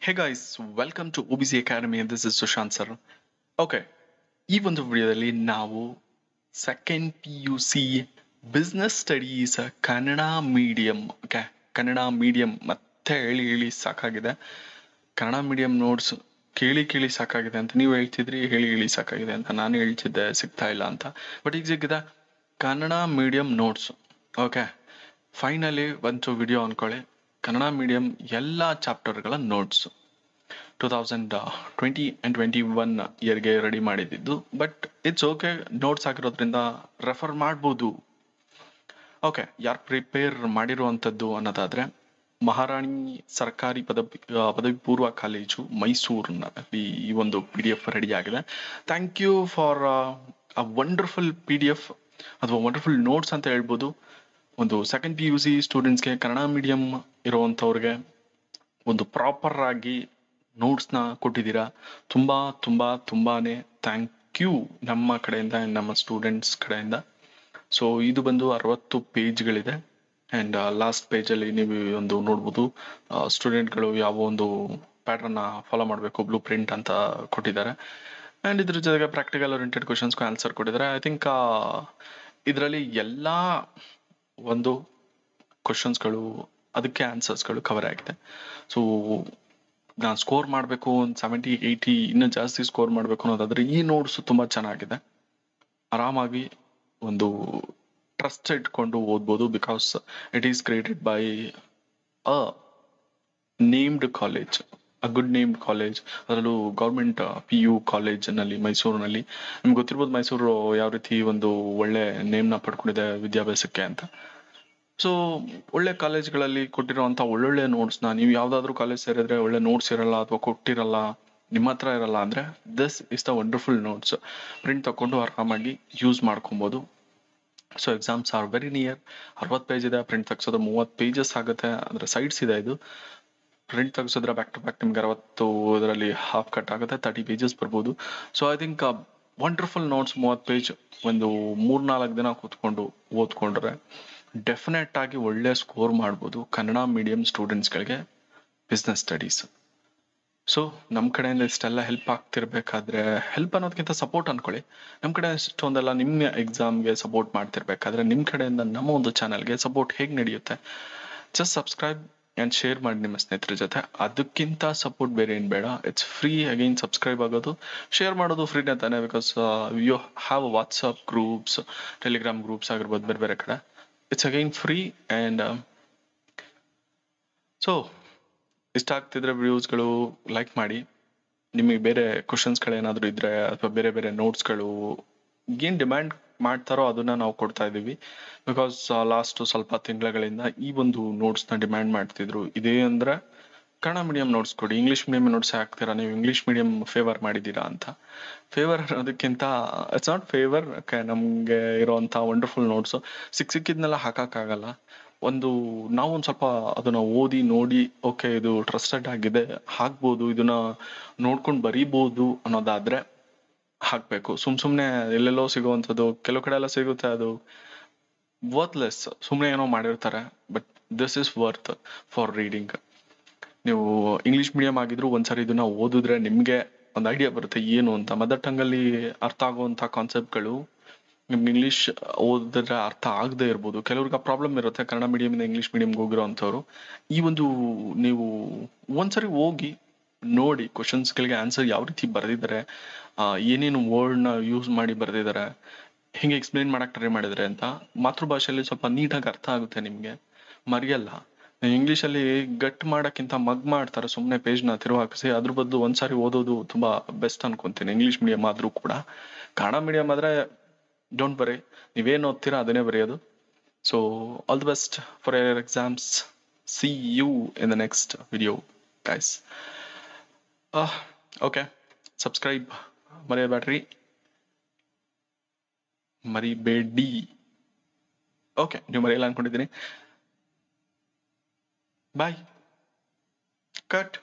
hey guys welcome to O B C academy this is Sushant sir okay ಈ ಒಂದು ವಿಡಿಯೋದಲ್ಲಿ ನಾವು second P U C business studies Kannada medium okay Kannada medium ಮತ್ತೆ ಹೇಳಿ ಹೇಳಿ ಸಾಕಾಗಿದೆ ಕನ್ನಡ ಮೀಡಿಯಂ ನೋಟ್ಸ್ ಕೇಳಿ ಕೇಳಿ ಸಾಕಾಗಿದೆ ಅಂತ ನೀವು ಹೇಳ್ತಿದ್ರಿ ಹೇಳಿ ಹೇಳಿ ಸಾಕಾಗಿದೆ ಅಂತ ನಾನು ಹೇಳ್ತಿದ್ದೆ ಸಿಗ್ತಾ ಇಲ್ಲ ಅಂತ ಬಟ್ ಈಗ ಸಿಕ್ಕಿದೆ Kannada medium notes okay finally ಒಂದು ವಿಡಿಯೋ ಅನ್ಕೊಳ್ಳಿ ಕನ್ನಡ ಮೀಡಿಯಂ ಎಲ್ಲ ಚಾಪ್ಟರ್ಗಳ notes two thousand twenty and twenty one ಇಯರ್ಗೆ ರೆಡಿ ಮಾಡಿದ್ದು ಬಟ್ ಇಟ್ಸ್ ಓಕೆ ನೋಟ್ಸ್ ಆಗಿರೋದ್ರಿಂದ ರೆಫರ್ ಮಾಡ್ಬೋದು ಓಕೆ ಯಾರು ಪ್ರಿಪೇರ್ ಮಾಡಿರುವಂಥದ್ದು ಅನ್ನೋದಾದರೆ ಮಹಾರಾಣಿ ಸರ್ಕಾರಿ ಪದವಿ ಆ, ಪದವಿ ಪೂರ್ವ ಕಾಲೇಜು ಮೈಸೂರಿನಲ್ಲಿ ಈ ಒಂದು ಪಿ ಡಿ ಎಫ್ ರೆಡಿ ಆಗಿದೆ thank you for a wonderful P D F ಅಥವಾ ವಂಡರ್ಫುಲ್ ನೋಟ್ಸ್ ಅಂತ ಹೇಳ್ಬೋದು ಒಂದು ಸೆಕೆಂಡ್ ಪಿ ಯು ಸಿ ಸ್ಟೂಡೆಂಟ್ಸ್ಗೆ ಕನ್ನಡ ಮೀಡಿಯಂ ಇರುವಂಥವ್ರಿಗೆ ಒಂದು ಪ್ರಾಪರ್ ಆಗಿ ನೋಟ್ಸ್ನ ಕೊಟ್ಟಿದ್ದೀರಾ ತುಂಬ ತುಂಬ ತುಂಬಾನೇ ಥ್ಯಾಂಕ್ ಯು ನಮ್ಮ ಕಡೆಯಿಂದ and ನಮ್ಮ ಸ್ಟೂಡೆಂಟ್ಸ್ ಕಡೆಯಿಂದ ಸೊ ಇದು ಬಂದು ಅರವತ್ತು ಪೇಜ್ಗಳಿದೆ ಆ್ಯಂಡ್ ಲಾಸ್ಟ್ ಪೇಜಲ್ಲಿ ನೀವು ಒಂದು ನೋಡ್ಬೋದು ಸ್ಟೂಡೆಂಟ್ಗಳು ಯಾವ ಒಂದು ಪ್ಯಾಟ್ರನ್ನ ಫಾಲೋ ಮಾಡಬೇಕು ಬ್ಲೂ ಪ್ರಿಂಟ್ ಅಂತ ಕೊಟ್ಟಿದ್ದಾರೆ ಆ್ಯಂಡ್ ಇದ್ರ ಜೊತೆಗೆ ಪ್ರಾಕ್ಟಿಕಲ್ ಓರಿಯೆಂಟೆಡ್ ಕ್ವಶನ್ಸ್ಗೂ ಆನ್ಸರ್ ಕೊಟ್ಟಿದ್ದಾರೆ ಐ ಥಿಂಕ್ ಇದರಲ್ಲಿ ಎಲ್ಲ ಒಂದು ಕ್ವಶನ್ಸ್ಗಳು ಅದಕ್ಕೆ ಆನ್ಸರ್ಸ್ಗಳು ಕವರ್ ಆಗಿದೆ ಸೊ ನಾನು ಸ್ಕೋರ್ ಮಾಡಬೇಕು ಒಂದು ಸೆವೆಂಟಿ ಏಯ್ಟಿ ಇನ್ನೂ ಜಾಸ್ತಿ ಸ್ಕೋರ್ ಮಾಡಬೇಕು ಅನ್ನೋದಾದ್ರೆ ಈ ನೋಟ್ಸ್ ತುಂಬ ಚೆನ್ನಾಗಿದೆ ಆರಾಮಾಗಿ ಒಂದು ಟ್ರಸ್ಟ್ ಇಟ್ಕೊಂಡು ಓದ್ಬೋದು because it is created by a named college a good named college ಅದರಲ್ಲೂ ಗೌರ್ಮೆಂಟ್ ಪಿ ಯು ಕಾಲೇಜ್ನಲ್ಲಿ ಮೈಸೂರಿನಲ್ಲಿ ನಿಮ್ಗೆ ಗೊತ್ತಿರ್ಬೋದು ಮೈಸೂರು ಯಾವ ರೀತಿ ಒಂದು ಒಳ್ಳೆ ನೇಮ್ನ ಪಡ್ಕೊಂಡಿದೆ ವಿದ್ಯಾಭ್ಯಾಸಕ್ಕೆ ಅಂತ ಸೊ ಒಳ್ಳೆ ಕಾಲೇಜ್ಗಳಲ್ಲಿ ಕೊಟ್ಟಿರುವಂಥ ಒಳ್ಳೊಳ್ಳೆ ನೋಟ್ಸ್ನ ನೀವು ಯಾವುದಾದ್ರೂ ಕಾಲೇಜ್ ಸೇರಿದ್ರೆ ಒಳ್ಳೆ ನೋಟ್ಸ್ ಇರಲ್ಲ ಅಥವಾ ಕೊಟ್ಟಿರಲ್ಲ ನಿಮ್ಮ ಹತ್ರ ಇರಲ್ಲ ಅಂದರೆ this is the wonderful notes print ತಗೊಂಡು ಆರಾಮಾಗಿ ಯೂಸ್ ಮಾಡ್ಕೊಬೋದು so exams are very near ಅರವತ್ತು ಪೇಜ್ ಇದೆ ಪ್ರಿಂಟ್ ತೆಗ್ಸೋದು ಮೂವತ್ತು ಪೇಜಸ್ ಆಗುತ್ತೆ ಅಂದರೆ ಸೈಡ್ಸ್ ಇದೆ ಇದು ಪ್ರಿಂಟ್ ತೆಗ್ಸಿದ್ರೆ ಬ್ಯಾಕ್ ಟು ಬ್ಯಾಕ್ ನಿಮ್ಗೆ ಅರವತ್ತು ಇದರಲ್ಲಿ ಹಾಫ್ ಕಟ್ ಆಗುತ್ತೆ ತರ್ಟಿ ಪೇಜಸ್ ಬರ್ಬೋದು so I think wonderful notes ಮೂವತ್ತು ಪೇಜ್ ಒಂದು ಮೂರ್ನಾಲ್ಕು ದಿನ ಕೂತ್ಕೊಂಡು ಓದ್ಕೊಂಡ್ರೆ ಡೆಫಿನೆಟ್ ಆಗಿ ಒಳ್ಳೆ ಸ್ಕೋರ್ ಮಾಡ್ಬೋದು ಕನ್ನಡ ಮೀಡಿಯಂ ಸ್ಟೂಡೆಂಟ್ಸ್ಗಳಿಗೆ ಬಿಸ್ನೆಸ್ ಸ್ಟಡೀಸ್ ಸೊ ನಮ್ಮ ಕಡೆಯಿಂದ ಇಷ್ಟೆಲ್ಲ ಹೆಲ್ಪ್ ಆಗ್ತಿರ್ಬೇಕಾದ್ರೆ ಹೆಲ್ಪ್ ಅನ್ನೋದಕ್ಕಿಂತ ಸಪೋರ್ಟ್ ಅನ್ಕೊಳ್ಳಿ ನಮ್ಮ ಕಡೆ ಇಷ್ಟೊಂದೆಲ್ಲ ನಿಮ್ಮ ಎಕ್ಸಾಮ್ಗೆ ಸಪೋರ್ಟ್ ಮಾಡ್ತಿರ್ಬೇಕಾದ್ರೆ ನಿಮ್ಮ ಕಡೆಯಿಂದ ನಮ್ಮ ಒಂದು ಚಾನಲ್ಗೆ ಸಪೋರ್ಟ್ ಹೇಗೆ ನಡೆಯುತ್ತೆ ಜಸ್ಟ್ ಸಬ್ಸ್ಕ್ರೈಬ್ ಆ್ಯಂಡ್ ಶೇರ್ ಮಾಡಿ ನಿಮ್ಮ ಸ್ನೇಹಿತರ ಜೊತೆ ಅದಕ್ಕಿಂತ ಸಪೋರ್ಟ್ ಬೇರೆ ಏನು ಬೇಡ ಇಟ್ಸ್ ಫ್ರೀ ಅಗೈನ್ ಸಬ್ಸ್ಕ್ರೈಬ್ ಆಗೋದು ಶೇರ್ ಮಾಡೋದು ಫ್ರೀನೇ ತಾನೆ because you have WhatsApp groups Telegram groups ಆಗಿರ್ಬೋದು ಬೇರೆ ಬೇರೆ ಕಡೆ it's again free and so ಇಷ್ಟ ಆಗ್ತಿದ್ರೆ ವ್ಯೂಸ್ಗಳು ಲೈಕ್ ಮಾಡಿ ನಿಮಗೆ ಬೇರೆ ಕ್ವಶನ್ಸ್ಗಳೇನಾದರೂ ಇದ್ರೆ ಅಥವಾ ಬೇರೆ ಬೇರೆ ನೋಟ್ಸ್ಗಳು ಏನು ಡಿಮ್ಯಾಂಡ್ ಮಾಡ್ತಾರೋ ಅದನ್ನ ನಾವು ಕೊಡ್ತಾ ಇದ್ದೀವಿ ಬಿಕಾಸ್ ಲಾಸ್ಟ್ ಸ್ವಲ್ಪ ತಿಂಗಳುಗಳಿಂದ ಈ ಒಂದು ನೋಟ್ಸ್ನ ಡಿಮ್ಯಾಂಡ್ ಮಾಡ್ತಿದ್ರು ಇದೇ ಅಂದ್ರೆ ಕನ್ನಡ ಮೀಡಿಯಂ ನೋಟ್ಸ್ ಕೊಡಿ ಇಂಗ್ಲೀಷ್ ಮೀಡಿಯಂ ನೋಟ್ಸ್ ಹಾಕ್ತೀರಾ ನೀವು ಇಂಗ್ಲೀಷ್ ಮೀಡಿಯಂ ಫೇವರ್ ಮಾಡಿದ್ದೀರಾ ಅಂತ ಫೇವರ್ ಅನ್ನೋದಕ್ಕಿಂತ ಇಟ್ಸ್ ನಾಟ್ ಫೇವರ್ ನಮಗೆ ಇರೋವಂಥ ವಂಡರ್ಫುಲ್ ನೋಟ್ಸು ಸಿಕ್ ಸಿಕ್ಕಿದ್ನೆಲ್ಲ ಹಾಕೋಕ್ಕಾಗಲ್ಲ ಒಂದು ನಾವು ಒಂದು ಸ್ವಲ್ಪ ಅದನ್ನ ಓದಿ ನೋಡಿ ಓಕೆ ಇದು ಟ್ರಸ್ಟೆಡ್ ಆಗಿದೆ ಹಾಕ್ಬೋದು ಇದನ್ನ ನೋಡ್ಕೊಂಡು ಬರೀಬೋದು ಅನ್ನೋದಾದ್ರೆ ಹಾಕ್ಬೇಕು ಸುಮ್ ಸುಮ್ನೆ ಎಲ್ಲೆಲ್ಲೋ ಸಿಗುವಂಥದ್ದು ಕೆಲವು ಕಡೆ ಎಲ್ಲ ಸಿಗುತ್ತೆ ಅದು ವರ್ತ್ಲೆಸ್ ಸುಮ್ಮನೆ ಏನೋ ಮಾಡಿರ್ತಾರೆ but this is worth for reading ನೀವು ಇಂಗ್ಲಿಷ್ ಮೀಡಿಯಂ ಆಗಿದ್ರು ಒಂದ್ಸರಿ ಇದನ್ನ ಓದಿದ್ರೆ ನಿಮಗೆ ಒಂದು ಐಡಿಯಾ ಬರುತ್ತೆ ಏನು ಅಂತ ಮದರ್ ಟಂಗಲ್ಲಿ ಅರ್ಥ ಆಗುವಂಥ ಕಾನ್ಸೆಪ್ಟ್ಗಳು ನಿಮ್ಗೆ ಇಂಗ್ಲಿಷ್ ಓದಿದ್ರೆ ಅರ್ಥ ಆಗದೆ ಇರ್ಬೋದು ಕೆಲವ್ರಿಗೆ ಪ್ರಾಬ್ಲಮ್ ಇರುತ್ತೆ ಕನ್ನಡ ಮೀಡಿಯಮಿಂದ ಇಂಗ್ಲಿಷ್ ಮೀಡಿಯಂಗೆ ಹೋಗಿರೋ ಅಂಥವ್ರು ಈ ಒಂದು ನೀವು ಒಂದ್ಸರಿ ಹೋಗಿ ನೋಡಿ ಕ್ವಶನ್ಸ್ಗಳಿಗೆ ಆನ್ಸರ್ ಯಾವ ರೀತಿ ಬರೆದಿದ್ದಾರೆ ಏನೇನು ವರ್ಡ್ನ ಯೂಸ್ ಮಾಡಿ ಬರೆದಿದ್ದಾರೆ ಹೆಂಗೆ ಎಕ್ಸ್ಪ್ಲೇನ್ ಮಾಡಕ್ ಟ್ರೈ ಮಾಡಿದ್ದಾರೆ ಅಂತ ಮಾತೃಭಾಷೆಯಲ್ಲಿ ಸ್ವಲ್ಪ ನೀಟಾಗಿ ಅರ್ಥ ಆಗುತ್ತೆ ನಿಮಗೆ ಮರೆಯಲ್ಲ ಇಂಗ್ಲೀಷಲ್ಲಿ ಗಟ್ ಮಾಡೋಕ್ಕಿಂತ ಮಗ್ ಮಾಡ್ತಾರೆ ಸುಮ್ಮನೆ ಪೇಜ್ನ ತಿರುವು ಹಾಕಿಸಿ ಅದ್ರ ಬದಲು ಒಂದ್ಸಾರಿ ಓದೋದು ತುಂಬ ಬೆಸ್ಟ್ ಅನ್ಕೊಂತೀನಿ ಇಂಗ್ಲೀಷ್ ಮೀಡಿಯಂ ಆದರೂ ಕೂಡ ಕನ್ನಡ ಮೀಡಿಯಂ ಆದರೆ ಡೋಂಟ್ ಬರಿ ನೀವೇನು ಓದ್ತೀರಾ ಅದನ್ನೇ ಬರೆಯೋದು so all the best for your exams see you in the next video guys okay subscribe ಮರೆಯಬೇಡ್ರಿ ಮರಿಬೇಡಿ ಓಕೆ ನೀವು ಮರೆಯಲ್ಲ ಅನ್ಕೊಂಡಿದ್ದೀನಿ ಬಾಯ್ ಕಟ್